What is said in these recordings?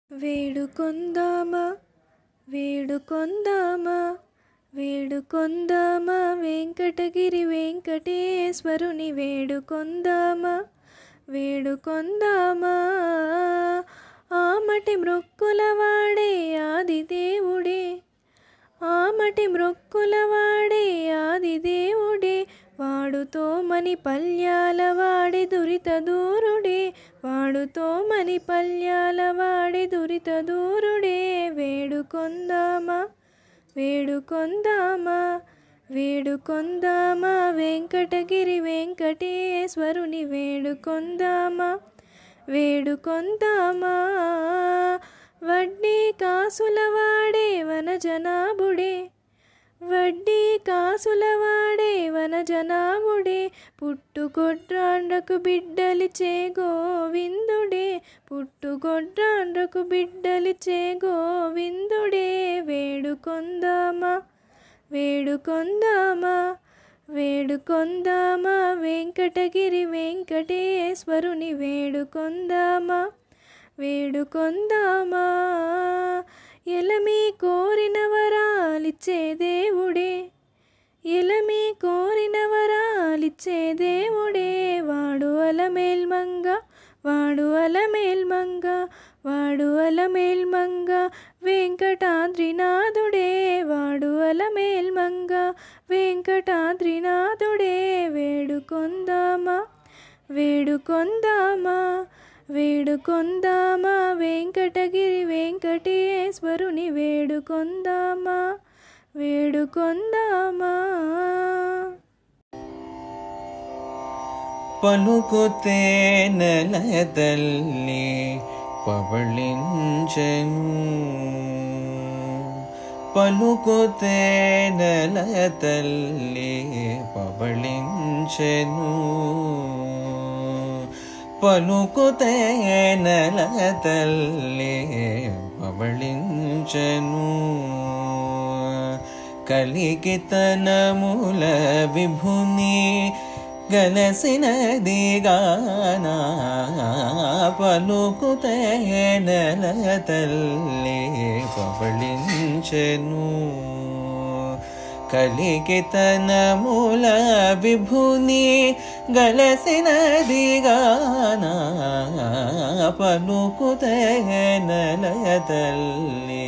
వేడుకొందామా వేడుకొందామా వేడుకొందామా వెంకటగిరి వెంకటేశ్వరుని వేడుకొందామా వేడుకొందామా ఆమటి మ్రొక్కుల వాడే ఆది దేవుడే ఆమటి మ్రొక్కుల వాడే ఆది దేవుడే వాడుతో మని పల్యాల వాడి దురిత దూరుడే వాడుతో మని పల్యాల వాడి దురిత దూరుడే వేడుకొందామా వేడుకొందామా వేడుకొందామా వెంకటగిరి వెంకటేశ్వరుని వేడుకొందామా వేడుకొందామా వడ్డీ కాసుల వాడే వన జనాభుడే వడ్డీ కాసుల వాడే వన జనాభుడే పుట్టుకొడ్రాండ్రకు బిడ్డలిచే గోవిందుడే పుట్టుకొడ్రాండ్రకు బిడ్డలిచే గోవిందుడే వేడుకొందామా వేడుకొందామా వేడుకొందామా వెంకటగిరి వెంకటేశ్వరుని వేడుకొందామా వేడుకొందామా ఎలమి కోరిన వరాలిచ్చే దేవుడే ఎలమి కోరిన వరాలిచ్చే దేవుడే వాడు అలమేల్మంగ వాడు అలమేల్మంగ వాడు అలమేల్మంగ వెంకటాద్రినాథుడే వాడు అలమేల్మంగ వెంకటాద్రినాథుడే వేడుకొందామా వేడుకొందామా వేడుకొందామా వెంకటగిరి వెంకటేశ్వరుని వేడుకొందామా వేడుకొందామా పలుకుతే నెలదల్లి పవళించెను పలుకుతే నెలతల్లి పవళించెను పలుకుతే నెలతల్లి పవళించెను కలికితనముల విభుని గలసినదిగానా పలుకుతే నెలతల్లి పవళించెను కలికితనముల విభుని గలసినదిగానా పలుకుతే నెలతల్లి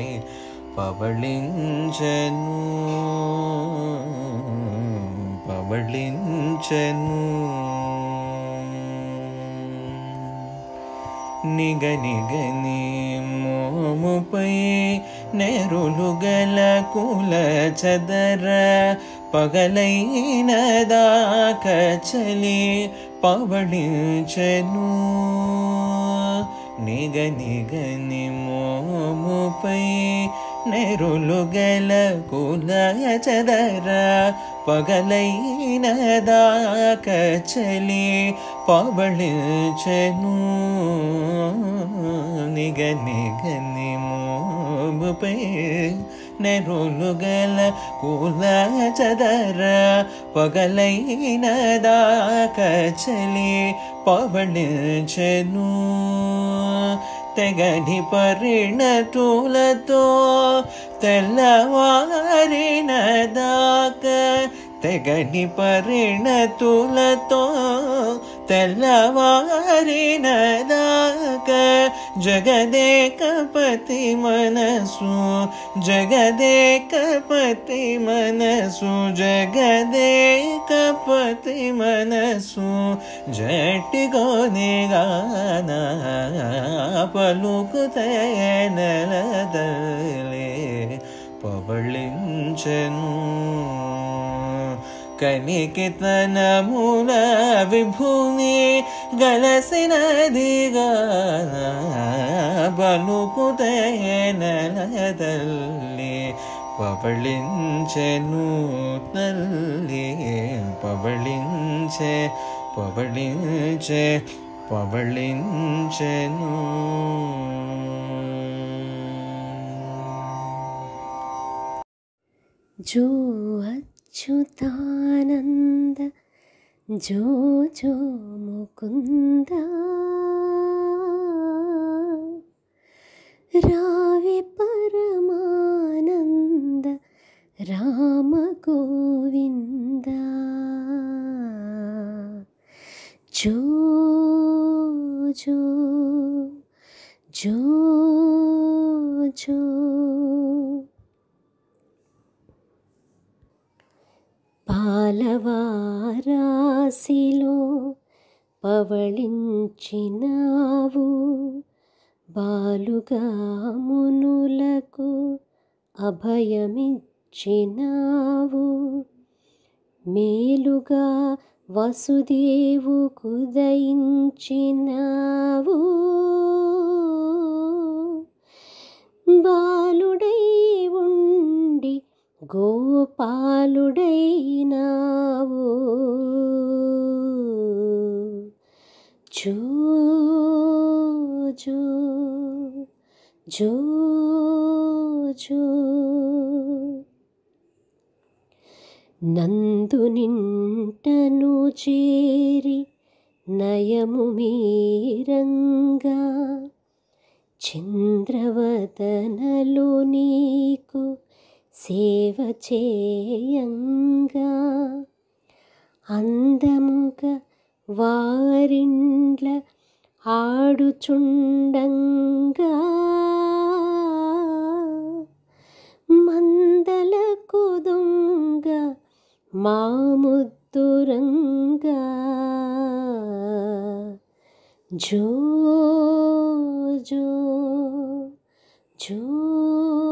పవళించెను పవళించెను నిగ నిగని మోముపై నెరులు గల కుల చదర పగలైన దాక చలి పవళించెను నిగ నిగని మోముపై నెరులు గల కుల చదర పగలైన దాక చలి పవళించెను నిగ నిగని మోముపై నెరులు గల కుల చదర పగలైన దాక చలి పవళించెను తెగని పరిణతులతో తెల్లవారిన దాక తెగని పరిణతులతో తెల్లవారిన దాక జగదేకపతి మనసు జగదేకపతి మనసు జగదేకపతి మనసు జట్టిగోనిగాన పలుకుతే నెలదలే పవళించెను కనికితనముల విభుని గలసినదిగా బలుకుతే నెలదల్లి పవళించెను తల్లి పవళించే పవళించే పవళించెను जो अच्युतानन्द जो जो मुकुन्द రావే పరమానంద రామ గోవింద జో జో జో జో పాలవారాశిలో పవళించినావు బాలుగా మునులకు అభయమిచ్చినావు మేలుగా వసుదేవు కుదయించినావు బాలుడై ఉండి గోపాలుడైనావు జో జో జో జో నందు నింటను చేరి నయము మీరంగా చంద్రవదనలు నీకు సేవ చేయంగా అందముగా వారిండ్ల ఆడుచుండంగా మందలకు దొంగ మాముద్దురంగా జో జో జో